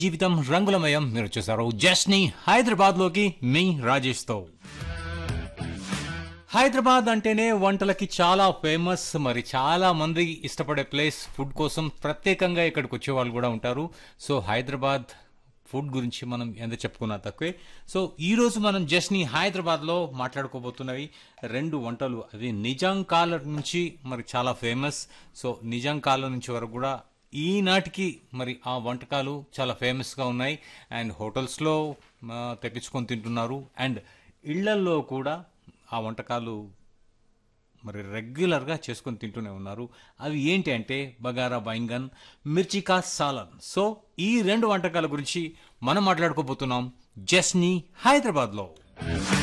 జీవితం రంగులమయం మీరు చూసారు జస్ని హైదరాబాద్ లోకి మీ రాజేష్ తో హైదరాబాద్ అంటేనే వంటలకి చాలా ఫేమస్ మరి చాలా మంది ఇష్టపడే ప్లేస్ ఫుడ్ కోసం ప్రత్యేకంగా ఇక్కడికి వచ్చే వాళ్ళు కూడా ఉంటారు సో హైదరాబాద్ ఫుడ్ గురించి మనం ఎంత చెప్పుకున్నా తక్కువే సో ఈ రోజు మనం జస్ని హైదరాబాద్ లో మాట్లాడుకోబోతున్నవి రెండు వంటలు అవి నిజాం కాలం నుంచి మరి చాలా ఫేమస్ సో నిజాం కాలం నుంచి వరకు కూడా ఈనాటికి మరి ఆ వంటకాలు చాలా ఫేమస్గా ఉన్నాయి అండ్ హోటల్స్లో ఆ, తెప్పించుకొని తింటున్నారు అండ్ ఇళ్లల్లో కూడా ఆ వంటకాలు మరి రెగ్యులర్గా చేసుకొని తింటూనే ఉన్నారు అవి ఏంటి అంటే బగారా బైంగన్ మిర్చికా సాలన్ సో ఈ రెండు వంటకాల గురించి మనం మాట్లాడుకోబోతున్నాం జస్ని హైదరాబాద్లో